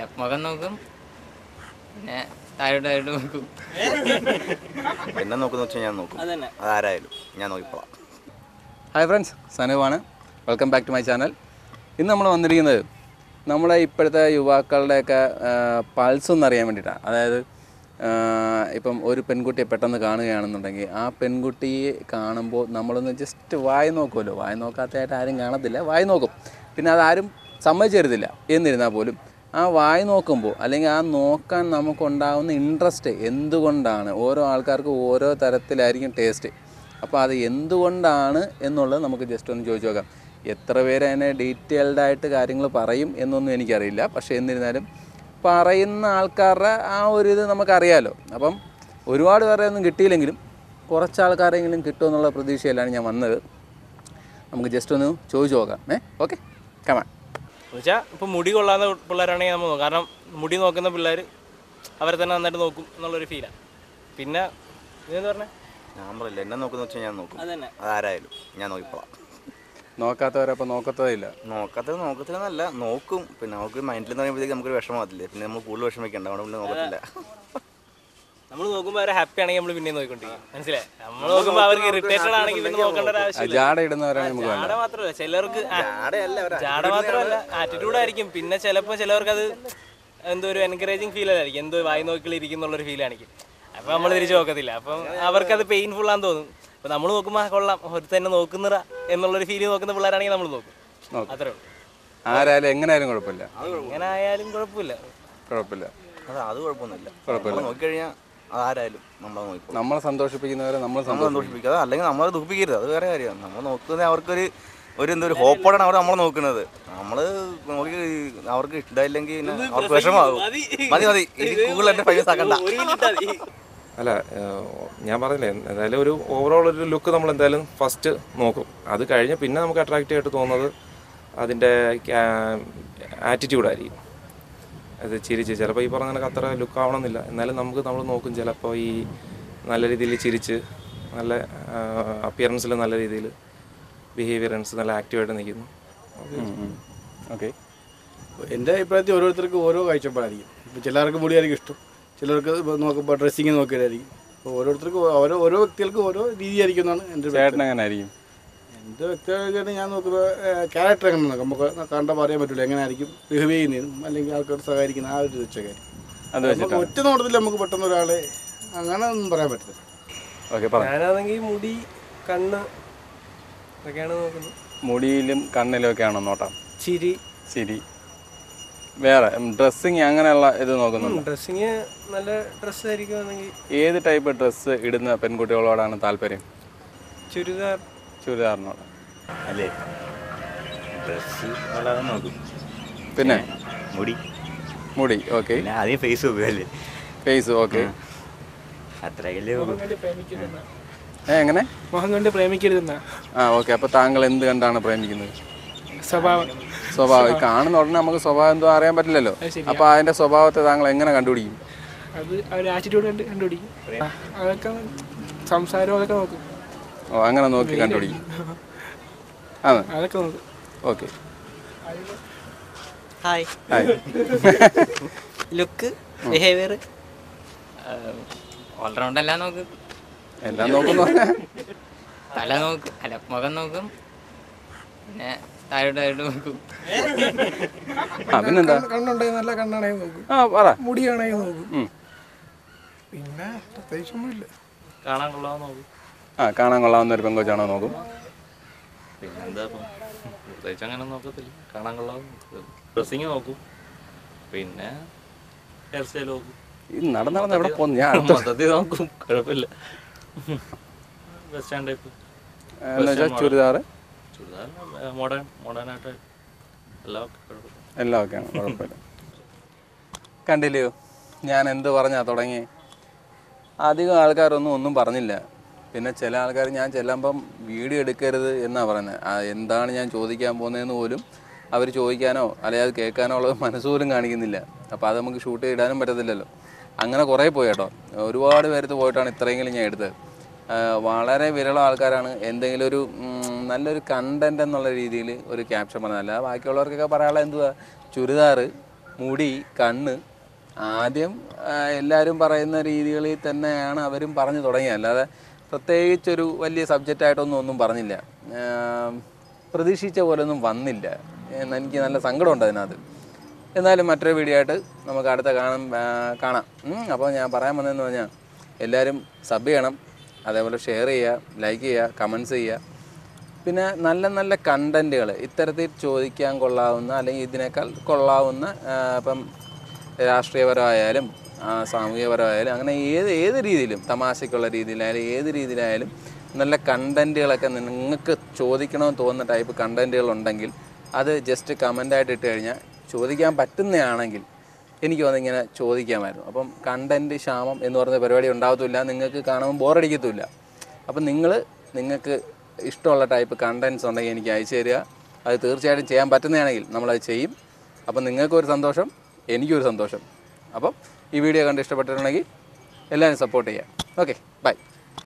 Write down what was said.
അല്ല മുഖം നോക്കും പിന്നെ താഴോട്ട് താഴോട്ട് നോക്കും എന്നെ നോക്കുന്ന വെച്ചാൽ ഞാൻ നോക്കും അതന്നെ അതാരായാലും ഞാൻ നോക്കിക്കോളാം ഹായ് ഫ്രണ്ട്സ് സനുവാണ് welcome back to my channel ഇന്ന് നമ്മൾ വന്നിരിക്കുന്നത് നമ്മുടെ ഇപ്പോഴത്തെ യുവാക്കളുടെയൊക്കെ പൾസ് ഒന്ന് അറിയാൻ വേണ്ടിയിട്ടാണ് അതായത് ആ, ഇപ്പം ഒരു പെൺകുട്ടിയെ പെട്ടെന്ന് കാണുകയാണെന്നുണ്ടെങ്കിൽ ആ പെൺകുട്ടിയെ കാണുമ്പോൾ നമ്മളൊന്ന് ജസ്റ്റ് വായി നോക്കുമല്ലോ വായി നോക്കാത്തതായിട്ട് ആരും കാണത്തില്ല വായി നോക്കും പിന്നെ അതാരും സമ്മതിച്ചു തരത്തില്ല എന്നിരുന്നാൽ പോലും ആ വായി നോക്കുമ്പോൾ അല്ലെങ്കിൽ ആ നോക്കാൻ നമുക്കുണ്ടാകുന്ന ഇൻട്രസ്റ്റ് എന്തുകൊണ്ടാണ് ഓരോ ആൾക്കാർക്കും ഓരോ തരത്തിലായിരിക്കും ടേസ്റ്റ് അപ്പോൾ അത് എന്തുകൊണ്ടാണ് എന്നുള്ളത് നമുക്ക് ജസ്റ്റ് ഒന്ന് ചോദിച്ചു നോക്കാം എത്ര പേര് അതിനെ ഡീറ്റെയിൽഡ് ആയിട്ട് കാര്യങ്ങൾ പറയും എന്നൊന്നും എനിക്കറിയില്ല പക്ഷേ എന്നിരുന്നാലും പറയുന്ന ആൾക്കാരുടെ ആ ഒരു ഇത് നമുക്കറിയാലോ അപ്പം ഒരുപാട് പേരെ ഒന്നും കിട്ടിയില്ലെങ്കിലും കുറച്ച് ആൾക്കാരെങ്കിലും കിട്ടുമെന്നുള്ള പ്രതീക്ഷയിലാണ് ഞാൻ വന്നത് നമുക്ക് ജസ്റ്റ് ഒന്ന് ചോദിച്ചു നോക്കാം ഏ ഓക്കെ കമാ എന്നുവെച്ചാൽ ഇപ്പോൾ മുടി കൊള്ളാത്ത പിള്ളേരാണെങ്കിൽ നമ്മൾ നോക്കും കാരണം മുടി നോക്കുന്ന പിള്ളേർ അവരെ തന്നെ നന്നായിട്ട് നോക്കും എന്നുള്ളൊരു ഫീലാണ് പിന്നെ ഇതെന്ന് പറഞ്ഞാൽ ഞാൻ പറയില്ല എന്നെ നോക്കുന്ന വെച്ചാൽ ഞാൻ നോക്കും അതന്നെ അതാരായാലും ഞാൻ നോക്കിക്കോളാം നോക്കാത്തവരപ്പോൾ നോക്കത്തതേ ഇല്ല നോക്കാത്തത് നോക്കത്തില്ലെന്നല്ല നോക്കും പിന്നെ നമുക്ക് മൈൻഡിൽ എന്ന് പറയുമ്പോഴത്തേക്ക് നമുക്കൊരു വിഷമമാകത്തില്ലേ പിന്നെ നമ്മൾ കൂടുതൽ വിഷമിക്കണ്ട അവിടെ പിന്നെ നോക്കത്തില്ല നമ്മൾ നോക്കുമ്പോൾ അവരെ ഹാപ്പി ആണെങ്കിൽ നമ്മൾ പിന്നെ നോക്കിക്കൊണ്ടിരിക്കും മനസ്സിലായി നമ്മൾ നോക്കുമ്പോൾ അവർക്ക് ഇറിറ്റേറ്റഡ് ആണെങ്കിൽ പിന്നെ നോക്കേണ്ട ഒരു ആവശ്യമില്ല ജാട ഇടുന്നവരാണ് നമുക്ക് വേണ്ടത് ജാട മാത്രമല്ല ചിലർക്ക് ആ, ആടെയല്ല അവർ ജാട മാത്രമല്ല ആറ്റിറ്റ്യൂഡ് ആയിരിക്കും പിന്നെ ചിലപ്പോൾ ചിലവർക്ക് അത് എന്തോ ഒരു എൻകറേജിങ് ഫീൽ ആയിരിക്കും എന്തോ വായി നോക്കിലിരിക്കുന്നുള്ളൊരു ഫീൽ ആണിക്കും അപ്പോൾ നമ്മൾ തിരിച്ചു നോക്കത്തില്ല അപ്പം അവർക്കത് പെയിൻഫുൾ ആണെന്ന് തോന്നും അപ്പോൾ നമ്മൾ നോക്കുമ്പോൾ ആ കൊള്ളാം ഒരു തന്നെ നോക്കുന്നറ എന്നുള്ളൊരു ഫീൽ നോക്കുന്ന പിള്ളേരാണെങ്കിൽ നമ്മൾ നോക്കും നോക്കും. അത്രേ ഉള്ളൂ ആരായാലും എങ്ങനെയായാലും കുഴപ്പമില്ല എങ്ങനെ ആയാലും കുഴപ്പമില്ല കുഴപ്പമില്ല അത് അത് കുഴപ്പമൊന്നുമില്ല കുഴപ്പമില്ല. നമ്മൾ നോക്കിക്കഴിഞ്ഞാൽ അതാരായാലും നമ്മളെ നോക്കിക്കോളും നമ്മളെ സന്തോഷിപ്പിക്കുന്നവരെ നമ്മൾ നമ്മൾ സന്തോഷിപ്പിക്കും സന്തോഷിപ്പിക്കുക അല്ലെങ്കിൽ നമ്മളെ ദുഃഖിപ്പിക്കരുത് അത് വേറെ കാര്യമാണ് നമ്മൾ നോക്കുന്നത് അവർക്കൊരു ഒരു എന്തോ ഒരു ഹോപ്പോടാണ് അവർ നമ്മളെ നോക്കുന്നത് നമ്മൾ നോക്കി അവർക്ക് ഇഷ്ടമായില്ലെങ്കിൽ പിന്നെ അവർക്ക് വിഷമാകും മതി മതി ഇനി കൂടുതൽ എൻ്റെ ഫൈവസ് ആക്കണ്ട ഒരു മിനിറ്റ് മതി. അല്ല ഏഹ്, ഞാൻ പറഞ്ഞില്ലേ എന്തായാലും ഒരു ഓവറോൾ ഒരു ലുക്ക് നമ്മൾ എന്തായാലും ഫസ്റ്റ് നോക്കും അത് കഴിഞ്ഞ് പിന്നെ നമുക്ക് അട്രാക്റ്റീവ് ആയിട്ട് തോന്നുന്നത് അതിൻ്റെ ആറ്റിറ്റ്യൂഡായിരിക്കും അത് ചിരിച്ച് ചിലപ്പോൾ ഈ പറഞ്ഞ കണക്ക് അത്ര ലുക്ക് ആവണമെന്നില്ല എന്നാലും നമുക്ക് നമ്മൾ നോക്കും ചിലപ്പോൾ ഈ നല്ല രീതിയിൽ ചിരിച്ച് നല്ല അപ്പിയറൻസിൽ നല്ല രീതിയിൽ ബിഹേവിയറൻസ് നല്ല ആക്റ്റീവായിട്ട് നിൽക്കുന്നു ഓക്കെ എൻ്റെ അഭിപ്രായത്തിൽ ഓരോരുത്തർക്കും ഓരോ കാഴ്ചപ്പാടായിരിക്കും ഇപ്പോൾ ചിലർക്ക് മുടിയായിരിക്കും ഇഷ്ടം ചിലർക്ക് ഇപ്പോൾ നോക്കുമ്പോൾ ഡ്രസ്സിങ് നോക്കിയതായിരിക്കും അപ്പോൾ ഓരോരുത്തർക്കും ഓരോ ഓരോ വ്യക്തികൾക്കും ഓരോ രീതിയായിരിക്കും എന്നാണ് എൻ്റെ ഒരു ചേട്ടൻ എങ്ങനെ ആയിരിക്കും എൻ്റെ വ്യക്തികളായിട്ട് ഞാൻ നോക്കുന്നത് ക്യാരക്ടർ എങ്ങനെ നോക്കാം നമുക്ക് കണ്ടപ്പോൾ അറിയാൻ പറ്റില്ല എങ്ങനെയായിരിക്കും ബിഹേവ് ചെയ്യുന്നതും അല്ലെങ്കിൽ ആൾക്കാർ സഹകരിക്കുന്ന ആ ഒരു വെച്ചൊക്കെ അത് നമുക്ക് വെച്ചിട്ടാണ് ഒറ്റ നോട്ടത്തിൽ നമുക്ക് പെട്ടെന്ന് ഒരാളെ അങ്ങനെ ഒന്നും പറയാൻ പറ്റില്ല ഓക്കെ പറ ഞാനാണെങ്കിൽ മുടി കണ്ണ് ഇതൊക്കെയാണ് നോക്കുന്നത് മുടിയിലും കണ്ണിലും ഒക്കെയാണോ നോട്ടം ചിരി ശരി വേറെ ഡ്രസ്സിങ് അങ്ങനെയുള്ള ഇത് നോക്കുന്നുണ്ട് ഡ്രസ്സിങ് നല്ല ഡ്രസ്സ് ആയിരിക്കുമെന്നെങ്കിൽ ഏത് ടൈപ്പ് ഡ്രസ്സ് ഇടുന്ന പെൺകുട്ടികളോടാണ് താല്പര്യം ചുരിദാർ ചുരിദാറിനോട് അല്ലേ ഡ്രസ്സ് വളരെ നോക്കും പിന്നെ മുടി മുടി ഓക്കെ പിന്നെ ആദ്യം ഫേസ് നോക്കുമല്ലേ ഫേസ് ഓക്കെ അത്രയല്ലേ നോക്കും ഏ എങ്ങനെ മുഖം കൊണ്ട് പ്രേമിക്കരുതെന്നാ ആ ഓക്കെ അപ്പോൾ താങ്കൾ എന്ത് കണ്ടാണ് പ്രേമിക്കുന്നത് സ്വഭാവം സ്വഭാവം ഈ കാണുന്ന ഉടനെ നമുക്ക് സ്വഭാവം എന്തോ അറിയാൻ പറ്റില്ലല്ലോ അപ്പോൾ അതിൻ്റെ സ്വഭാവത്തെ താങ്കൾ എങ്ങനെ കണ്ടുപിടിക്കും അത് ഒരു ആറ്റിറ്റ്യൂഡ് കണ്ട് കണ്ടുപിടിക്കും ആ, അതൊക്കെ സംസാരം അതൊക്കെ നോക്കും ഓ അങ്ങനെ നോക്കി കണ്ടുപിടിക്കും ആണ് അതൊക്കെ നോക്കും okay hi hi look behaviour all round എല്ലാം നോക്കും എല്ലാം നോക്കുന്നു തല നോക്കും അല്ല മുഖം നോക്കും പിന്നെ താഴോട്ട് താഴോട്ട് നോക്കും ആ പിന്നെന്താ കണ്ണുണ്ടെങ്കിൽ നല്ല കണ്ണാണെങ്കിൽ നോക്കും ആ പറ മുടിയാണെങ്കിൽ നോക്കും ഉം. പിന്നെ പ്രത്യേകിച്ചൊന്നുമില്ല കാണാൻ കൊള്ളാൻ നോക്കും ആ കാണാൻ കൊള്ളാവുന്ന ഒരു പെങ്കൊച്ചാണോ നോക്കും പിന്നെന്താ ഇപ്പം പ്രത്യേകിച്ച് അങ്ങനെ നോക്കത്തില്ല കാണാൻ കൊള്ളാവും ഡ്രസ്സിങ് നോക്കും പിന്നെ ഹെയർ സ്റ്റൈൽ നോക്കും ഈ നടന്ന് നടന്ന് എവിടെ പോകുന്നു ഞാൻ അടുത്ത മൊത്തത്തിൽ നോക്കും കുഴപ്പമില്ല വെസ്റ്റേൺ ടൈപ്പ് എന്ന് വെച്ചാൽ ചുരിദാർ ചുരിദാർ മോഡേൺ മോഡേൺ ആയിട്ട് എല്ലാം ഒക്കെ കുഴപ്പമില്ല എല്ലാം ഓക്കെയാണ് കുഴപ്പമില്ല കണ്ടില്ലയോ ഞാൻ എന്ത് പറഞ്ഞാ തുടങ്ങി അധികം ആൾക്കാരൊന്നും ഒന്നും പറഞ്ഞില്ല പിന്നെ ചില ആൾക്കാർ ഞാൻ ചെല്ലുമ്പം വീഡിയോ എടുക്കരുത് എന്നാണ് പറയുന്നത് ആ എന്താണ് ഞാൻ ചോദിക്കാൻ പോകുന്നതെന്ന് പോലും അവർ ചോദിക്കാനോ അല്ലെങ്കിൽ അത് കേൾക്കാനോ ഉള്ള മനസ്സ് പോലും കാണിക്കുന്നില്ല അപ്പോൾ അത് നമുക്ക് ഷൂട്ട് ചെയ്തിടാനും പറ്റത്തില്ലല്ലോ അങ്ങനെ കുറേ പോയി കേട്ടോ ഒരുപാട് പേരത്ത് പോയിട്ടാണ് ഇത്രയെങ്കിലും ഞാൻ എടുത്തത് ആ, വളരെ വിരളം ആൾക്കാരാണ് എന്തെങ്കിലും ഒരു ഉം, നല്ലൊരു കണ്ടന്റ് എന്നുള്ള രീതിയിൽ ഒരു ക്യാപ്ഷൻ പറഞ്ഞത് അല്ല ബാക്കിയുള്ളവർക്കൊക്കെ പറയാനുള്ള എന്തുവാ ചുരിദാർ മുടി കണ്ണ് ആദ്യം ആ, എല്ലാവരും പറയുന്ന രീതികളിൽ തന്നെയാണ് അവരും പറഞ്ഞു തുടങ്ങിയത് അല്ലാതെ പ്രത്യേകിച്ചൊരു വലിയ സബ്ജക്റ്റായിട്ടൊന്നും ഒന്നും പറഞ്ഞില്ല ആ, പ്രതീക്ഷിച്ച പോലൊന്നും വന്നില്ല എന്ന് എനിക്ക് നല്ല സങ്കടമുണ്ട് അതിനകത്ത് എന്നാലും മറ്റൊരു വീഡിയോ ആയിട്ട് നമുക്ക് അടുത്ത കാണാം ആ, കാണാം ഉം, അപ്പോൾ ഞാൻ പറയാൻ വന്നതെന്ന് പറഞ്ഞാൽ എല്ലാവരും സബ് ചെയ്യണം അതേപോലെ ഷെയർ ചെയ്യുക ലൈക്ക് ചെയ്യുക കമൻസ് ചെയ്യുക പിന്നെ നല്ല നല്ല കണ്ടൻറ്റുകൾ ഇത്തരത്തിൽ ചോദിക്കാൻ കൊള്ളാവുന്ന അല്ലെങ്കിൽ ഇതിനേക്കാൾ കൊള്ളാവുന്ന ആ, ഇപ്പം രാഷ്ട്രീയപരമായാലും ആ, സാമൂഹികപരമായാലും അങ്ങനെ ഏത് ഏത് രീതിയിലും തമാശയ്ക്കുള്ള രീതിയിലായാലും ഏത് രീതിയിലായാലും നല്ല കണ്ടൻറ്റുകളൊക്കെ നിങ്ങൾക്ക് ചോദിക്കണമെന്ന് തോന്നുന്ന ടൈപ്പ് കണ്ടൻറ്റുകൾ ഉണ്ടെങ്കിൽ അത് ജസ്റ്റ് കമൻ്റായിട്ട് ഇട്ട് കഴിഞ്ഞാൽ ചോദിക്കാൻ പറ്റുന്നതാണെങ്കിൽ എനിക്ക് തോന്നുന്നു ഇങ്ങനെ ചോദിക്കാമായിരുന്നു അപ്പം കണ്ടൻറ്റ് ക്ഷാമം എന്ന് പറഞ്ഞ പരിപാടി ഉണ്ടാകത്തില്ല നിങ്ങൾക്ക് കാണുമ്പോൾ ബോറടിക്കത്തുമില്ല അപ്പം നിങ്ങൾ നിങ്ങൾക്ക് ഇഷ്ടമുള്ള ടൈപ്പ് കണ്ടൻറ്റ്സ് ഉണ്ടെങ്കിൽ എനിക്ക് അയച്ചു തരിക അത് തീർച്ചയായിട്ടും ചെയ്യാൻ പറ്റുന്നതാണെങ്കിൽ നമ്മളത് ചെയ്യും അപ്പം നിങ്ങൾക്കൊരു സന്തോഷം എനിക്കൊരു സന്തോഷം അപ്പം ഈ വീഡിയോ കണ്ട് ഇഷ്ടപ്പെട്ടിട്ടുണ്ടെങ്കിൽ എല്ലാവരും സപ്പോർട്ട് ചെയ്യുക ഓക്കെ ബൈ